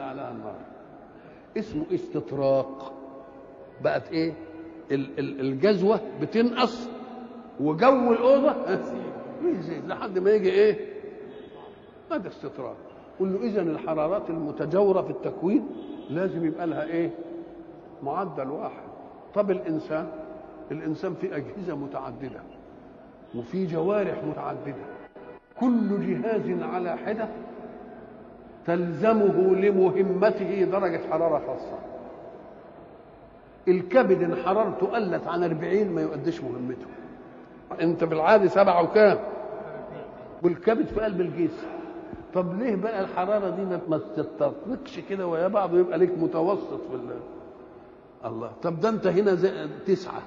عليها النار اسمه استطراق بقت ايه ال- ال- الجزوه بتنقص وجو الاوضه يزيد لحد ما يجي ايه هذا استطراق قل له اذا الحرارات المتجاوره في التكوين لازم يبقى لها ايه معدل واحد طب الانسان الانسان في اجهزه متعدده وفي جوارح متعدده كل جهاز على حده تلزمه لمهمته درجه حراره خاصه الكبد ان حرارته قلت عن 40 ما يؤديش مهمته انت بالعادي سبعة وكام والكبد في قلب الجسم طب ليه بقى الحراره دي ما- ما تتطابقش كده ويا بعض ويبقى ليك متوسط في ال- الله طب ده انت هنا زي تسعه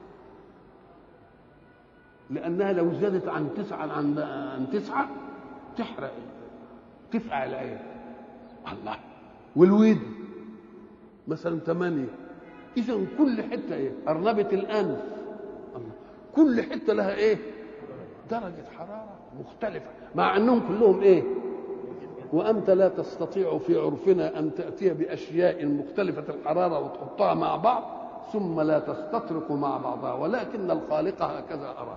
لانها لو زادت عن تسعه عن عن تسعه تحرق تفقع العين الله والودن مثلا ثمانيه اذا كل حته ايه ارنبه الانف الله كل حته لها ايه درجه حراره مختلفه مع انهم كلهم ايه وأنت لا تستطيع في عرفنا أن تأتي بأشياء مختلفة الحرارة وتحطها مع بعض ثم لا تستطرق مع بعضها ولكن الخالق هكذا أراد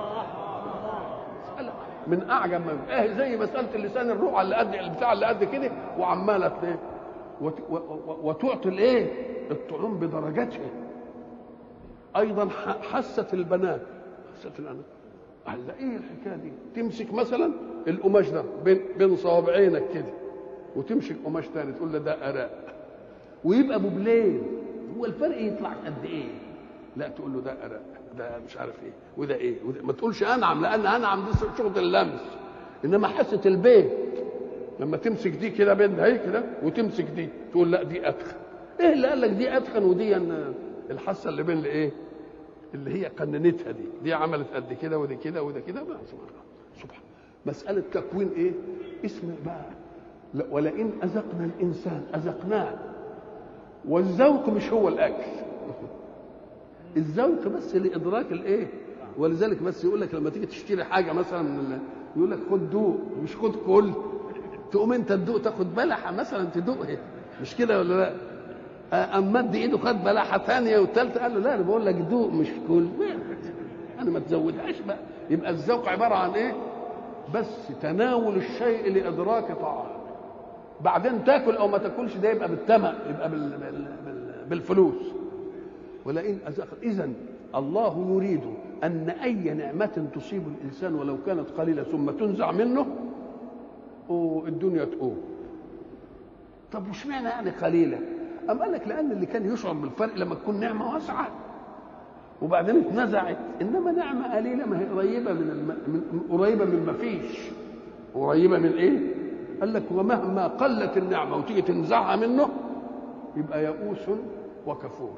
مسألة من أعجب ما يمكن. إيه زي مسألة اللسان الروح اللي قد البتاع اللي قد كده وعمالة إيه وت- و- و- وتعطي الإيه الطعوم بدرجتها أيضا ح- حست البنات حست البنات قال لا ايه الحكايه دي تمسك مثلا القماش ده بين بين صوابعينك كده وتمسك قماش تاني تقول له ده اراء ويبقى بوبلين هو الفرق يطلع قد ايه لا تقول له ده اراء ده مش عارف ايه وده ايه وده ما تقولش انعم لان انعم دي شغل اللمس انما حاسه البيت لما تمسك دي كده بين هي كده وتمسك دي تقول لا دي اتخن ايه اللي قال لك دي اتخن ودي الحاسه اللي بين الايه اللي هي قننتها دي دي عملت قد كده ودي كده وده كده بقى سبحان الله سبحان مسألة تكوين إيه؟ اسم بقى لا ولئن أذقنا الإنسان أذقناه والذوق مش هو الأكل الذوق بس لإدراك الإيه؟ ولذلك بس يقول لك لما تيجي تشتري حاجة مثلا من ال- يقول لك خد دوق مش خد كل تقوم أنت تدوق تاخد بلحة مثلا تدوقها مش كده ولا لا؟ قام مد ايده خد بلاحه ثانيه والثالثه قال له لا انا بقول لك دوق مش كل انا ما تزودهاش بقى يبقى الذوق عباره عن ايه؟ بس تناول الشيء لادراك طعام بعدين تاكل او ما تاكلش ده يبقى بالثمن يبقى بال... بال... بال... بالفلوس ولئن أذق اذا الله يريد ان اي نعمه تصيب الانسان ولو كانت قليله ثم تنزع منه والدنيا تقوم طب وش معنى يعني قليله؟ أم قال لك لأن اللي كان يشعر بالفرق لما تكون نعمة واسعة وبعدين اتنزعت إنما نعمة قليلة ما هي قريبة من, الم... من قريبة من ما فيش قريبة من إيه؟ قال لك ومهما قلت النعمة وتيجي تنزعها منه يبقى يئوس وكفور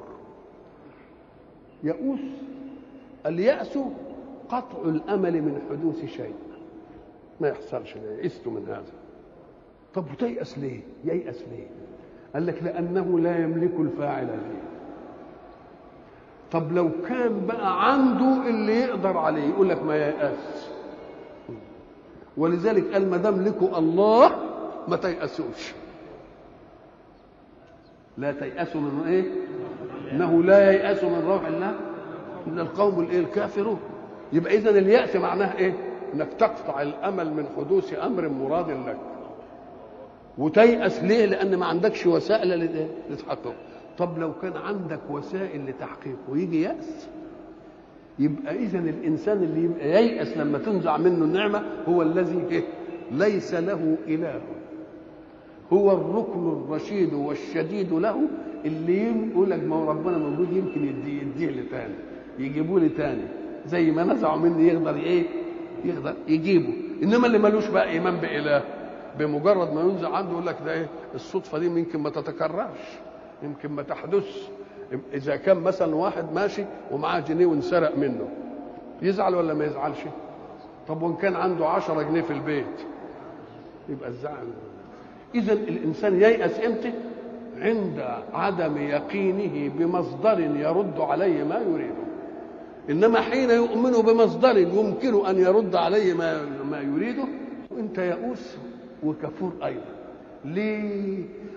يئوس اليأس قطع الأمل من حدوث شيء ما يحصلش يئست من هذا طب وتيأس ليه؟ ييأس ليه؟ قال لك لأنه لا يملك الفاعل فيه طب لو كان بقى عنده اللي يقدر عليه يقول لك ما ييأس ولذلك قال ما دام لكم الله ما تيأسوش لا تيأسوا من ايه؟ انه لا ييأس من روح الله من القوم الايه الكافرون يبقى اذا اليأس معناه ايه؟ انك تقطع الامل من حدوث امر مراد لك وتيأس ليه؟ لأن ما عندكش وسائل لتحققه. طب لو كان عندك وسائل لتحقيقه ويجي يأس يبقى إذا الإنسان اللي يبقى ييأس لما تنزع منه النعمة هو الذي إيه؟ ليس له إله هو الركن الرشيد والشديد له اللي يقول لك ما هو ربنا موجود يمكن يديه يديه لتاني يجيبوه لي تاني زي ما نزعوا مني يقدر ايه؟ يقدر يجيبه انما اللي ملوش بقى ايمان باله بمجرد ما ينزع عنده يقول لك ده ايه الصدفه دي يمكن ما تتكررش يمكن ما تحدث اذا كان مثلا واحد ماشي ومعاه جنيه وانسرق منه يزعل ولا ما يزعلش طب وان كان عنده عشرة جنيه في البيت يبقى الزعل اذا الانسان ييأس امتى عند عدم يقينه بمصدر يرد عليه ما يريده انما حين يؤمن بمصدر يمكن ان يرد عليه ما ما يريده انت يئوس وكفور ايضا ليه